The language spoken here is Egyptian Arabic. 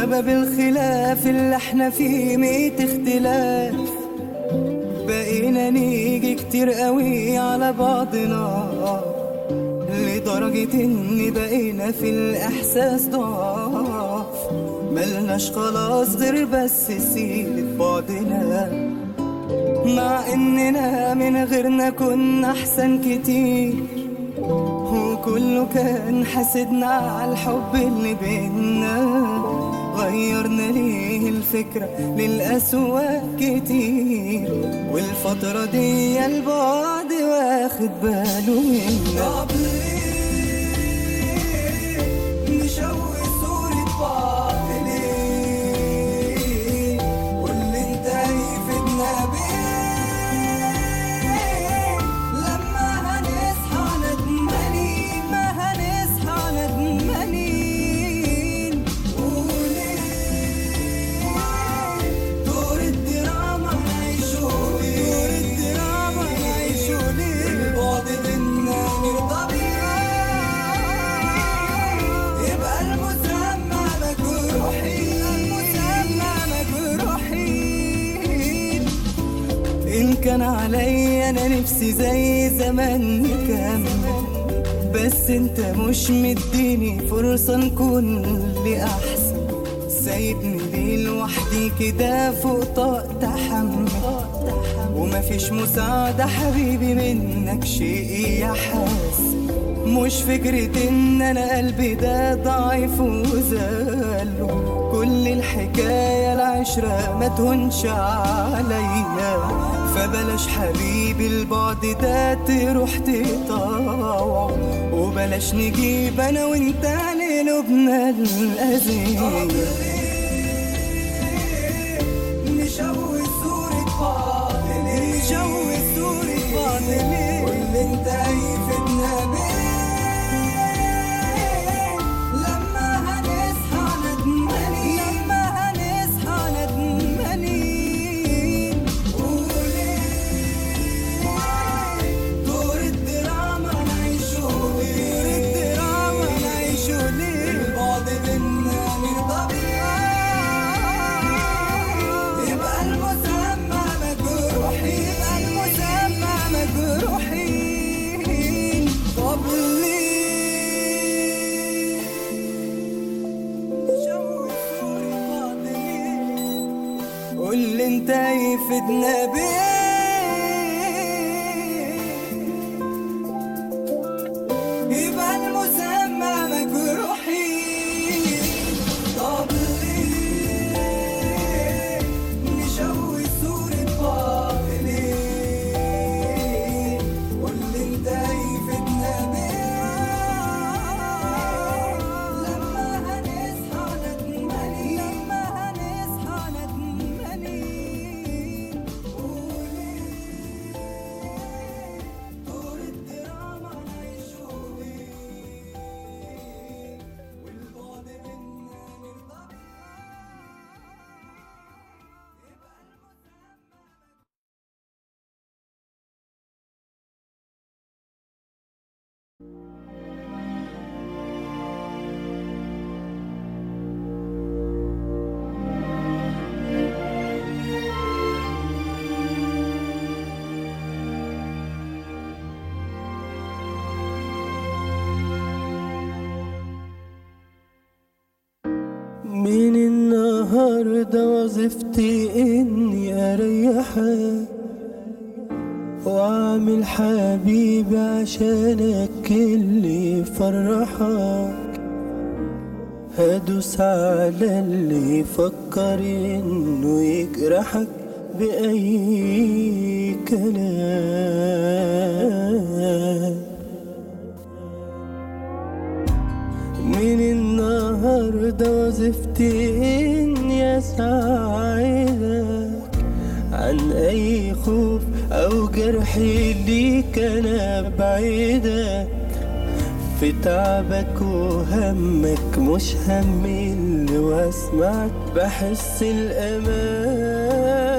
بسبب الخلاف اللي احنا فيه ميت اختلاف بقينا نيجي كتير قوي على بعضنا لدرجة ان بقينا في الاحساس ضعاف ملناش خلاص غير بس سيرة بعضنا مع اننا من غيرنا كنا احسن كتير وكله كان حاسدنا على الحب اللي بينا غيرنا ليه الفكرة للأسوأ كتير والفترة دي البعد واخد باله منا طب ليه نشوه صورة بعض ليه واللي انت يفيدنا بيه لما هنصحى ندمانين ما هنصحى ندمانين وليه دور الدراما نعيشه ليه دور الدراما نعيشه ليه البعد بينا نرضى بيه يبقى المسمى مجروحين المسمى مجروحين إن كان عليا أنا نفسي زي زمان نكمل بس انت مش مديني فرصة نكون لأحسن سايبني ليه لوحدي كده فوق طاقة تحمل ومفيش مساعدة حبيبي منك شيء يحس مش فكرة ان انا قلبي ده ضعيف وزاله كل الحكاية العشرة ما تهونش عليا فبلاش حبيبي البعد ده تروح تطاوع وبلاش نجيب انا وانت لقلوبنا الأذية نشوه صورة بعض ليه نشوه صورة بعض ليه واللي انت يفيدنا بيه لما هنصحى ندمانين لما هنصحى ندمانين وليه دور الدراما نعيشه ليه دور الدراما نعيشه ليه البعد بينا نرضى بيه يبقى المسمى مجروحين يبقى المسمى مجروحين طب ليه نشوه صورة بعض ليه قول لي انت يفيدنا بيه يبقى المسمى مجروحين طب ليه نشوه صورة بعض ليه واللي انت يفيدنا بيه لما هنصحى ندمانين لما هنصحى ندمانين وليه دور الدراما نعيشه ليه والبعد منا نرضى من النهاردة وظيفتي إني أريحك وأعمل حبيبي عشانك اللي يفرحك هدوس على اللي يفكر إنه يجرحك بأي كلام من النهاردة وظيفتي إني أساعدك عن أي خوف أو جرح ليك أنا بعيدك في تعبك وهمك مش همي اللي واسمعك بحس الأمان